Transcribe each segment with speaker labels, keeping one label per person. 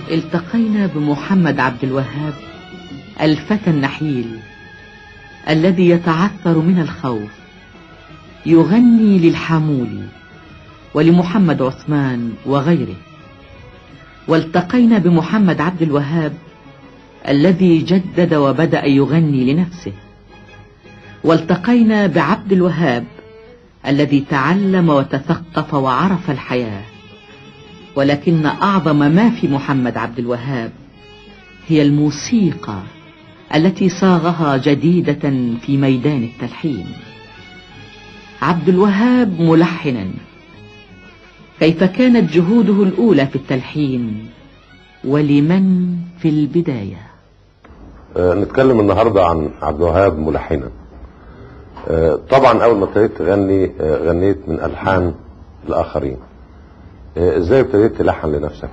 Speaker 1: التقينا بمحمد عبد الوهاب الفتى النحيل الذي يتعثر من الخوف يغني للحمول ولمحمد عثمان وغيره والتقينا بمحمد عبد الوهاب الذي جدد وبدأ يغني لنفسه والتقينا بعبد الوهاب الذي تعلم وتثقف وعرف الحياة ولكن أعظم ما في محمد عبد الوهاب هي الموسيقى التي صاغها جديدة في ميدان التلحين عبد الوهاب ملحنا كيف كانت جهوده الأولى في التلحين ولمن في البداية
Speaker 2: آه، نتكلم النهاردة عن عبد الوهاب ملحنا آه، طبعا أول ما ابتديت تغني آه، غنيت من ألحان الآخرين آه، إزاي ابتديت تلحن لنفسك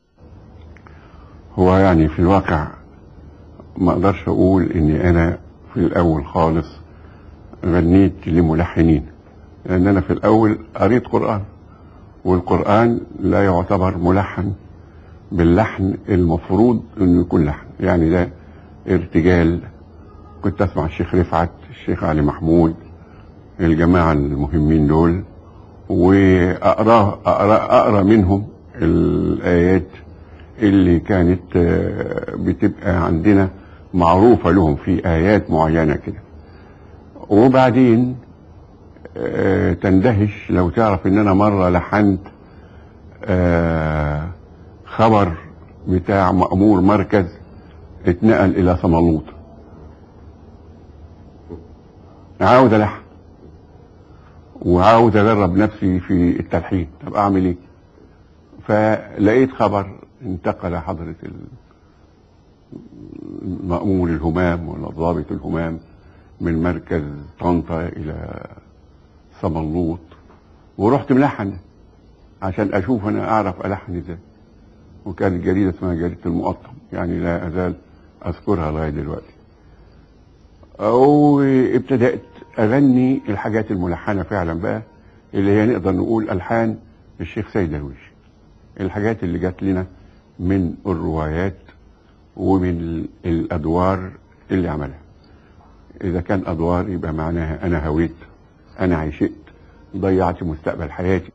Speaker 3: هو يعني في الواقع ما اقدرش اقول اني انا في الاول خالص غنيت لملحنين لان انا في الاول قريت قرآن والقرآن لا يعتبر ملحن باللحن المفروض انه يكون لحن يعني ده ارتجال كنت اسمع الشيخ رفعت الشيخ علي محمود الجماعة المهمين دول واقرا اقرا اقرا منهم الايات اللي كانت آه، بتبقى عندنا معروفة لهم في آيات معينة كده وبعدين آه، تندهش لو تعرف ان انا مرة لحنت آه، خبر بتاع مأمور مركز اتنقل الى صمالوط عاوز الحن وعاوز اجرب نفسي في التلحين طب اعمل ايه فلقيت خبر انتقل حضرة المأمور الهمام ولا ضابط الهمام من مركز طنطا إلى صمنلوط ورحت ملحن عشان أشوف أنا أعرف ألحن إزاي وكانت جريدة اسمها جريدة المقطم يعني لا أزال أذكرها لغاية دلوقتي وابتدأت أغني الحاجات الملحنة فعلا بقى اللي هي نقدر نقول ألحان الشيخ سيد درويش الحاجات اللي جات لنا من الروايات ومن الادوار اللي عملها اذا كان ادوار يبقى معناها انا هويت انا عشقت ضيعت مستقبل حياتي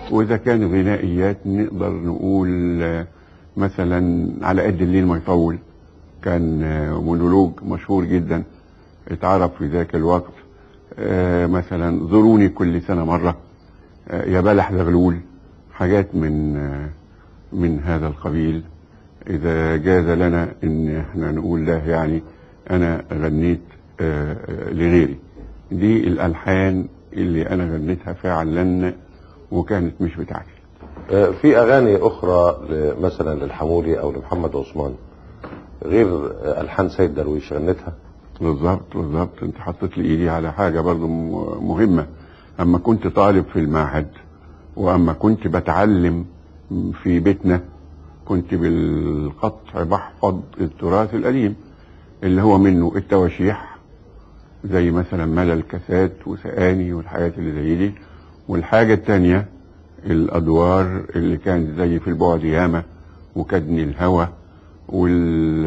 Speaker 3: واذا كان غنائيات نقدر نقول آه، مثلا على قد الليل ما يطول كان آه، مونولوج مشهور جدا اتعرف في ذاك الوقت آه، مثلا زوروني كل سنه مره آه، يا بلح زغلول حاجات من آه، من هذا القبيل اذا جاز لنا ان احنا نقول له يعني انا غنيت آه، آه، لغيري دي الالحان اللي انا غنيتها فعلا وكانت مش بتاعتي
Speaker 2: آه، في اغاني اخرى ل- مثلا للحمولي او لمحمد عثمان غير آه، الحان سيد درويش غنتها
Speaker 3: بالظبط بالظبط انت حطيت لي ايدي على حاجه برضو م- مهمه اما كنت طالب في المعهد واما كنت بتعلم في بيتنا كنت بالقطع بحفظ التراث القديم اللي هو منه التواشيح زي مثلا ملا الكاسات وسقاني والحاجات اللي زي دي والحاجه التانيه الادوار اللي كانت زي في البعد ياما وكدني الهوى وال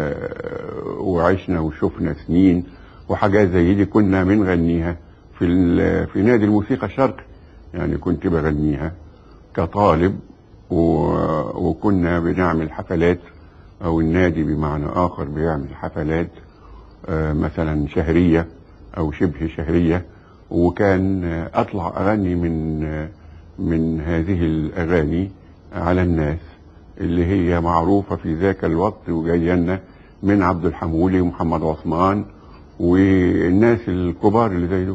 Speaker 3: وعشنا وشفنا سنين وحاجات زي دي كنا بنغنيها في ال... في نادي الموسيقى الشرقي يعني كنت بغنيها كطالب و... وكنا بنعمل حفلات او النادي بمعنى اخر بيعمل حفلات آه، مثلا شهريه او شبه شهريه وكان آه، اطلع اغني من آه، من هذه الاغاني على الناس اللي هي معروفه في ذاك الوقت وجايه لنا من عبد الحمولي ومحمد عثمان والناس الكبار اللي زي دول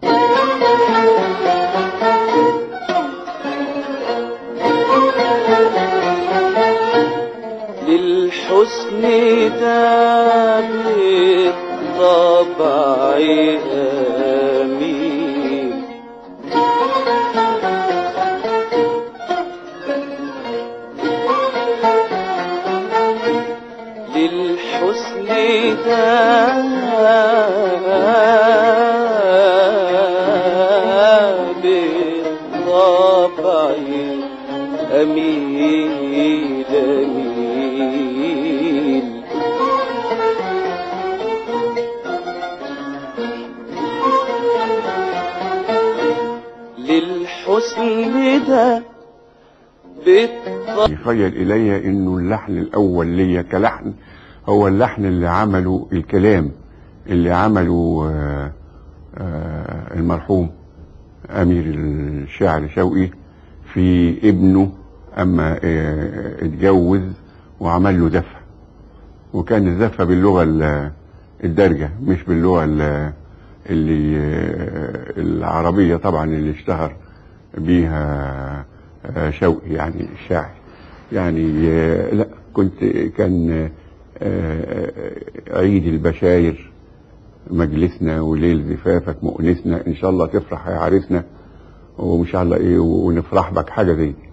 Speaker 4: للحسن ده بالطبع أمين للحسن ده بالطبع أميل أميل للحسن ده بالطبع
Speaker 3: يخيل الي انه اللحن الاول ليا كلحن هو اللحن اللي عمله الكلام اللي عمله آه، آه، المرحوم امير الشعر شوقي في ابنه اما آه، اتجوز وعمل له زفه وكان الزفه باللغه ال- الدارجه مش باللغه ال- اللي آه، العربيه طبعا اللي اشتهر بيها آه، شوقي يعني الشاعر يعني آه، لا كنت كان آه، آه، عيد البشاير مجلسنا وليل زفافك مؤنسنا ان شاء الله تفرح يا عريسنا وان شاء الله ايه ونفرح بك حاجه زي دي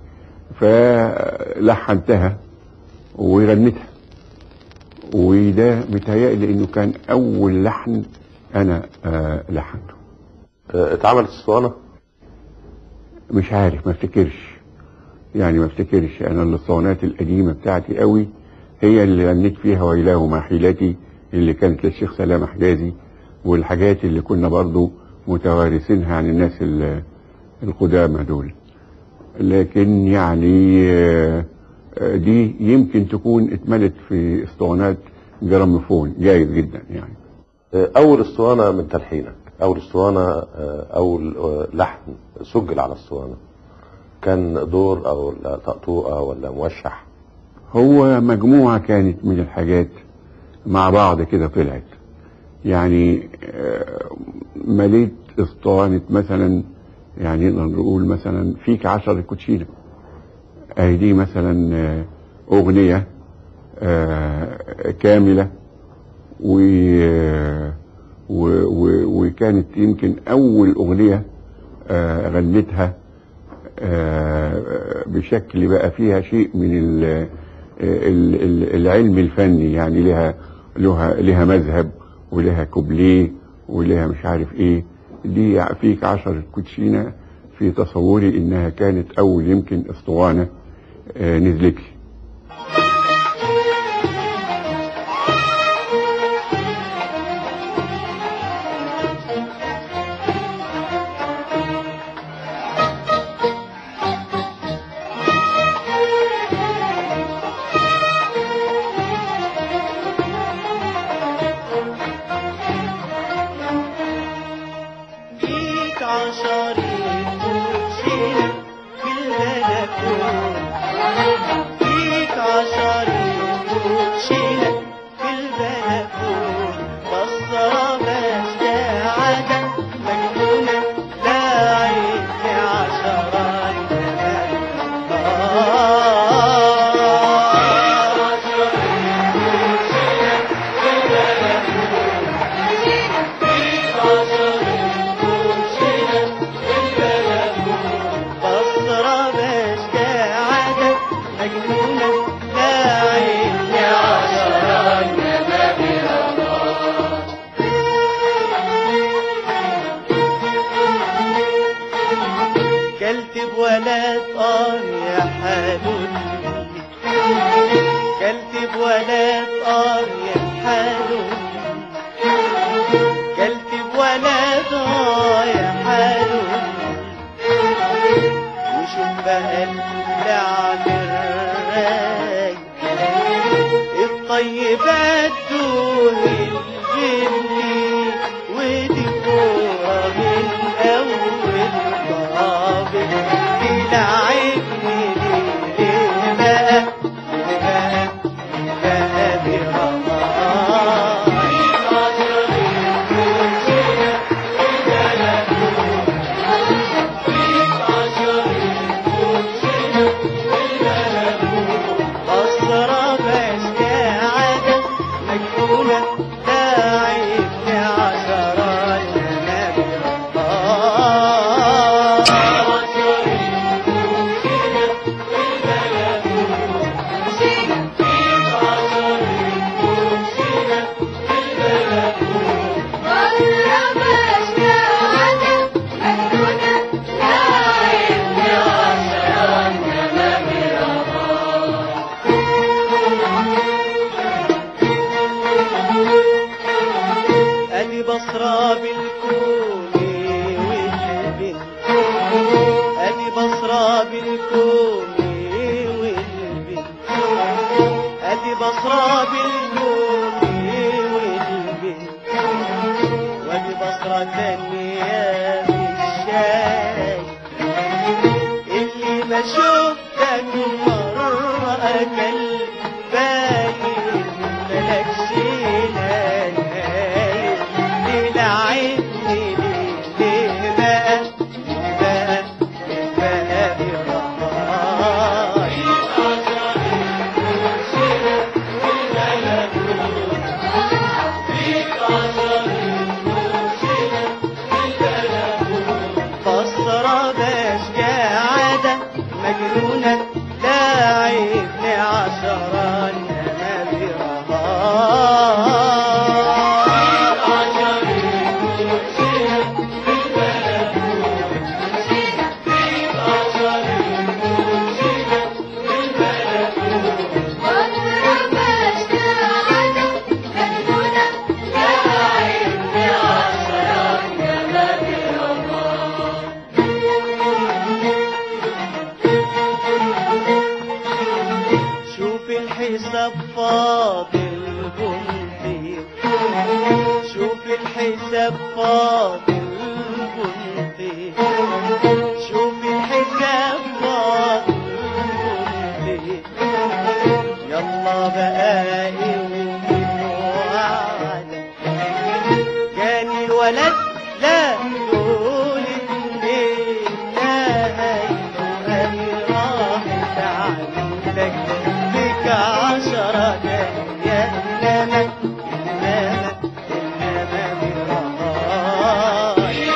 Speaker 3: فلحنتها وغنيتها وده متهيألي انه كان اول لحن انا آه لحنته
Speaker 2: آه، اتعملت اسطوانه
Speaker 3: مش عارف ما افتكرش يعني ما افتكرش انا الاسطوانات القديمه بتاعتي قوي هي اللي غنيت فيها ويلاه ما حيلتي اللي كانت للشيخ سلام حجازي والحاجات اللي كنا برضو متوارثينها عن الناس ال- القدامى دول لكن يعني آه، آه، دي يمكن تكون اتملت في اسطوانات جراموفون جايز جدا يعني
Speaker 2: آه، اول اسطوانه من تلحينك اول اسطوانه آه، اول آه، لحن سجل على اسطوانه كان دور او لا طقطوقه ولا موشح
Speaker 3: هو مجموعة كانت من الحاجات مع بعض كده طلعت يعني آه، مليت اسطوانة مثلا يعني نقدر نقول مثلا فيك عشر كوتشينة اهي دي مثلا آه، اغنية آه، كاملة و و- و- وكانت يمكن اول اغنية آه، غنيتها آه، بشكل بقى فيها شيء من ال- ال- ال- العلم الفني يعني لها لها لها مذهب ولها كوبليه ولها مش عارف ايه دي فيك عشر كوتشينة في تصوري انها كانت اول يمكن اسطوانة آه، نزلت لي
Speaker 4: تمشينا في البلكون فيك عشرين تمشينا في البلكون بصرة مساعدة مجنونة لا عين عشرة بصرة مساعدة مجنونة لا عين عشرة كلت بولاد اه يا حلولي كلت بولاد اه يا حلولي كلت بولاد اه يا حلولي وشوف بقى اللعب الرايق الطيبات دول الجني ودي كورة من أول طابق تلعبني ليه ليه بقى ليه بقى ليه بقى بصرة مساعدة مجنونة داعي عشرة النبي ادي بصرة بالكون والبنت ادي بصرة بالكون والبنت ادي بصرة بالكون والبنت وادي بصرة تانية بالشاي اللي ما شفتك مرة أكل باين ملكش نهاية تلعبني ليه ليه بقى ليه بقى ليه بقى بالرهاي فسرة بشجاعة مجنونة لا عيب لعشرة إنما شوف الحساب فاضل بنتي شوف الحساب فاضل بنتي شوف الحساب فاضل بنتي يلا بقى انت وعدك جاني الولد لا دول اتنين نهايته هي راحت عندك بك عشرة يا إنما إنما إنما برهاي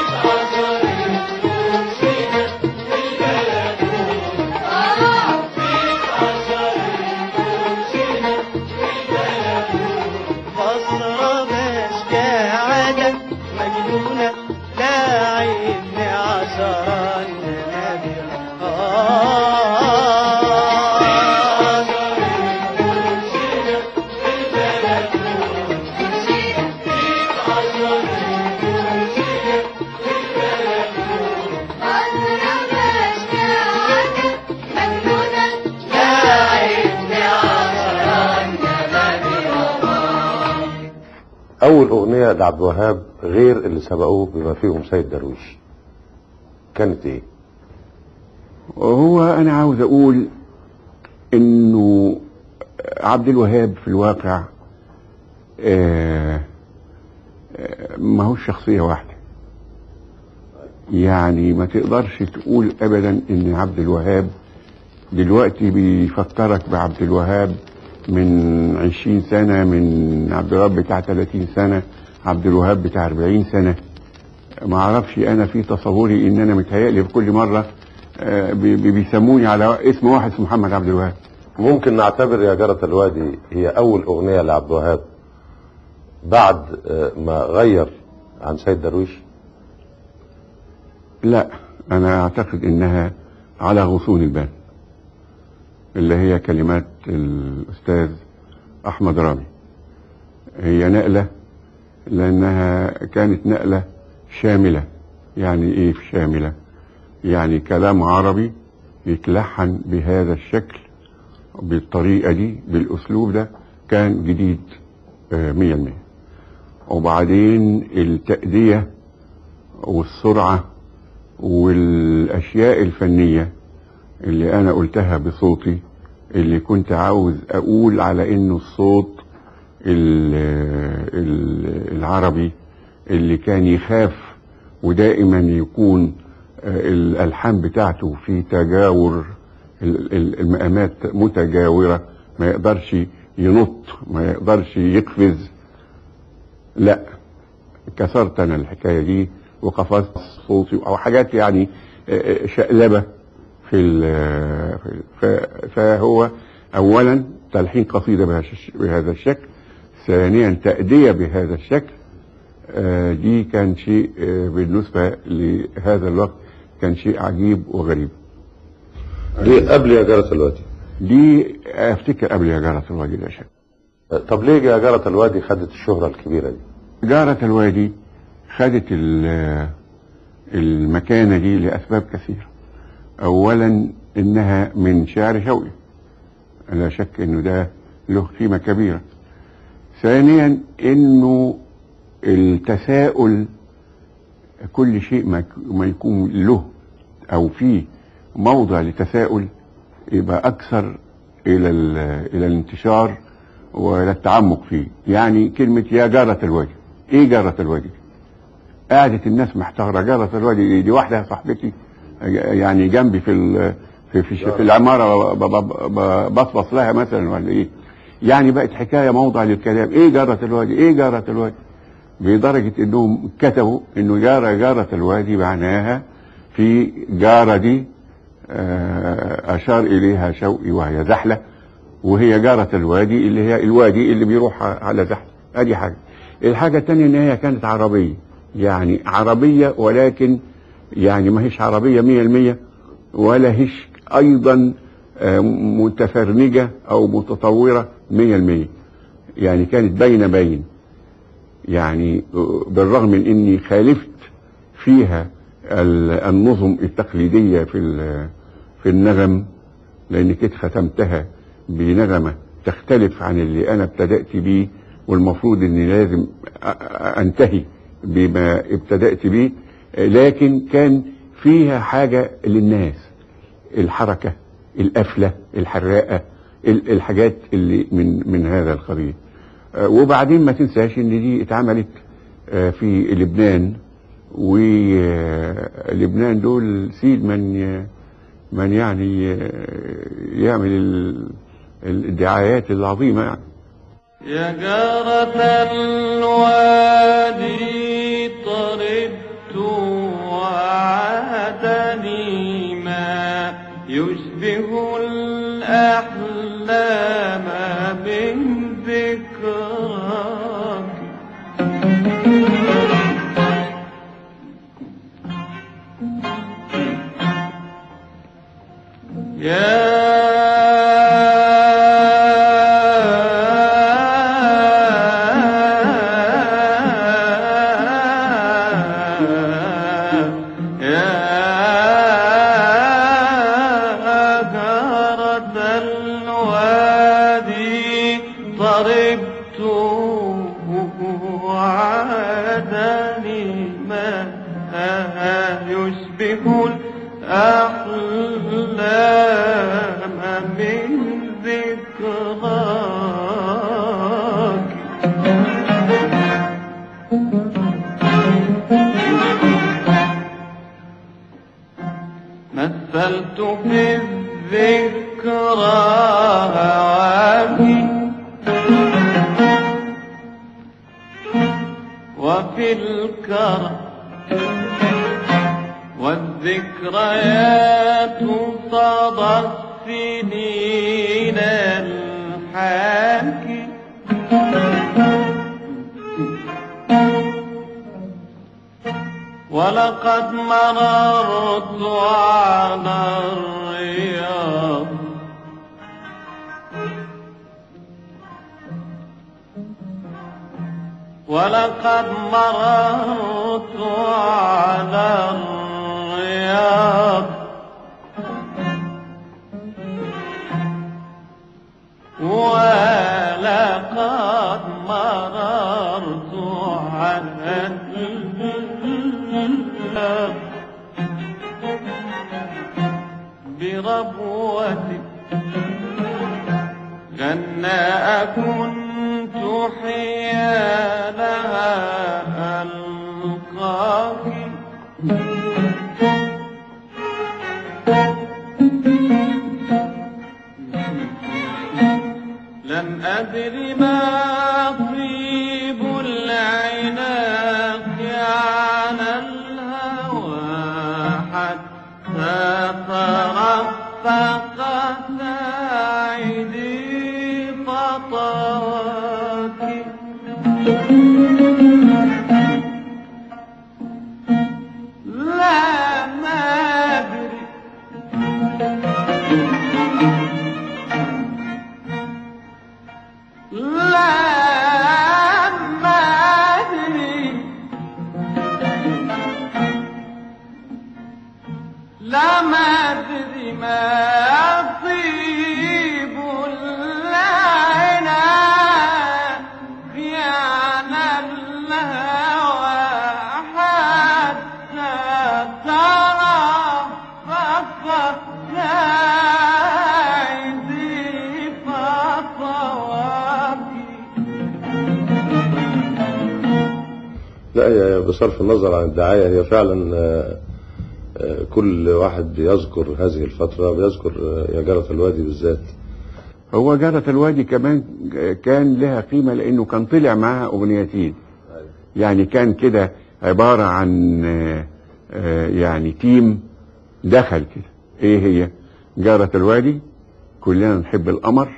Speaker 4: بصرة مشجاعة مجنونة لا عين عشرة إنما برهاي
Speaker 2: اول اغنيه لعبد الوهاب غير اللي سبقوه بما فيهم سيد درويش كانت ايه
Speaker 3: وهو انا عاوز اقول انه عبد الوهاب في الواقع آه، آه، ما هوش شخصية واحدة يعني ما تقدرش تقول ابدا ان عبد الوهاب دلوقتي بيفكرك بعبد الوهاب من عشرين سنة من عبد الوهاب بتاع 30 سنة عبد الوهاب بتاع 40 سنة ما اعرفش انا في تصوري ان انا متهيألي في كل مرة آه، بي- بي- بيسموني على اسم واحد اسمه محمد عبد الوهاب
Speaker 2: ممكن نعتبر يا جارة الوادي هي اول اغنية لعبد الوهاب بعد آه، ما غير عن سيد درويش
Speaker 3: لا انا اعتقد انها على غصون البال اللي هي كلمات الاستاذ احمد رامي هي نقلة لانها كانت نقلة شاملة يعني ايه في شاملة يعني كلام عربي يتلحن بهذا الشكل بالطريقة دي بالاسلوب ده كان جديد آه، مية المية وبعدين التأدية والسرعة والاشياء الفنيه اللي انا قلتها بصوتي اللي كنت عاوز اقول على انه الصوت ال- ال- العربي اللي كان يخاف ودائما يكون آه، الالحان بتاعته في تجاور ال- ال- المقامات متجاوره ما يقدرش ينط ما يقدرش يقفز لا كسرت انا الحكايه دي وقفزت صوتي او حاجات يعني آه، آه، شقلبه في ال- في ال- ف- فهو اولا تلحين قصيده بهذا الش- بهذا الشكل ثانيا تأدية بهذا الشكل آه، دي كان شيء آه، بالنسبة لهذا الوقت كان شيء عجيب وغريب
Speaker 2: ليه قبل يا جارة الوادي
Speaker 3: دي افتكر قبل يا جارة الوادي ده شك
Speaker 2: آه، طب ليه يا جارة الوادي خدت الشهرة الكبيرة دي
Speaker 3: جارة الوادي خدت ال- المكانة دي لأسباب كثيرة أولا إنها من شعر شوقي لا شك إنه ده له قيمة كبيرة ثانيا إنه التساؤل كل شيء ما ما يكون له أو فيه موضع لتساؤل يبقى أكثر إلى ال- إلى الانتشار وإلى التعمق فيه يعني كلمة يا جارة الوادي إيه جارة الوادي قعدت الناس محتارة جارة الوادي دي, دي واحدة صاحبتي يعني جنبي في ال- في في, في العمارة ب- ب- ب- بصبص لها مثلا ولا إيه يعني بقت حكاية موضع للكلام إيه جارة الوادي إيه جارة الوادي بدرجة إنهم كتبوا إنه جارة جارة الوادي معناها في جارة دي آه، أشار إليها شوقي وهي زحلة وهي جارة الوادي اللي هي الوادي اللي بيروح على زحلة ادي حاجة الحاجة التانية ان هي كانت عربية يعني عربية ولكن يعني ما هيش عربية مية المية ولا هيش ايضا آه، متفرنجة او متطورة مية المية يعني كانت بين بين يعني آه، بالرغم من اني خالفت فيها ال- النظم التقليدية في ال- في النغم لان كنت ختمتها بنغمة تختلف عن اللي انا ابتدأت بيه والمفروض اني لازم أ- أ- انتهي بما ابتدأت بيه لكن كان فيها حاجة للناس الحركة القفلة الحراقة ال- الحاجات اللي من من هذا القبيل آه، وبعدين ما تنساش ان دي اتعملت آه، في لبنان ولبنان دول سيد من ي- من يعني آه، يعمل ال- الدعايات العظيمة يعني
Speaker 4: يا جارة الوادي طربت وعادني ما يشبه الأحلام من ذكراك يا جارة الوادي طربت وعادني ما يشبه الأحلام من ذكراك مثلت في الذكرى هواكي وفي الكرم والذكريات صدى السنين الحاكي ولقد مررت على الرياض ولقد مررت على الرياض ولقد مررت على الرياض بربوة غناء كنت حيالها ألقاك لم أدر ما طيب العناق على الهوى حتى ترفقت عيدي خطاك لا ما أدري لا ما أدري لا ما أدري ما طيب العنى على الهوى حتى ترى فقط عيدي فطواكي
Speaker 2: لا هي بصرف النظر عن الدعاية هي فعلا آه، آه، كل واحد يذكر هذه الفترة بيذكر آه، يا جارة الوادي بالذات
Speaker 3: هو جارة الوادي كمان كان لها قيمة لأنه كان طلع معاها أغنيتين يعني كان كده عبارة عن آه، آه، يعني تيم دخل كده ايه هي جارة الوادي كلنا نحب القمر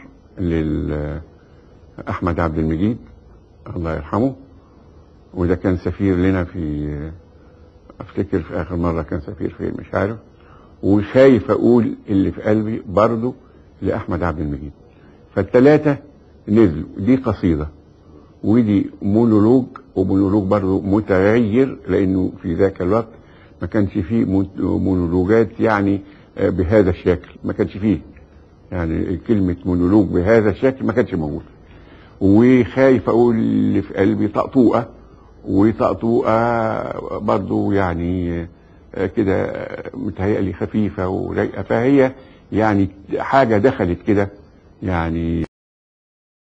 Speaker 3: لأحمد عبد المجيد الله يرحمه وده كان سفير لنا في افتكر في اخر مرة كان سفير فين مش عارف وخايف اقول اللي في قلبي برضه لاحمد عبد المجيد فالتلاتة نزلوا دي قصيدة ودي مونولوج ومونولوج برضه متغير لانه في ذاك الوقت ما كانش فيه مون- مونولوجات يعني آه، بهذا الشكل ما كانش فيه يعني كلمة مونولوج بهذا الشكل ما كانش موجود وخايف اقول اللي في قلبي طقطوقة وطقطوقة برضو يعني آه، كده آه، متهيألي خفيفة ورايقة فهي يعني حاجة دخلت كده يعني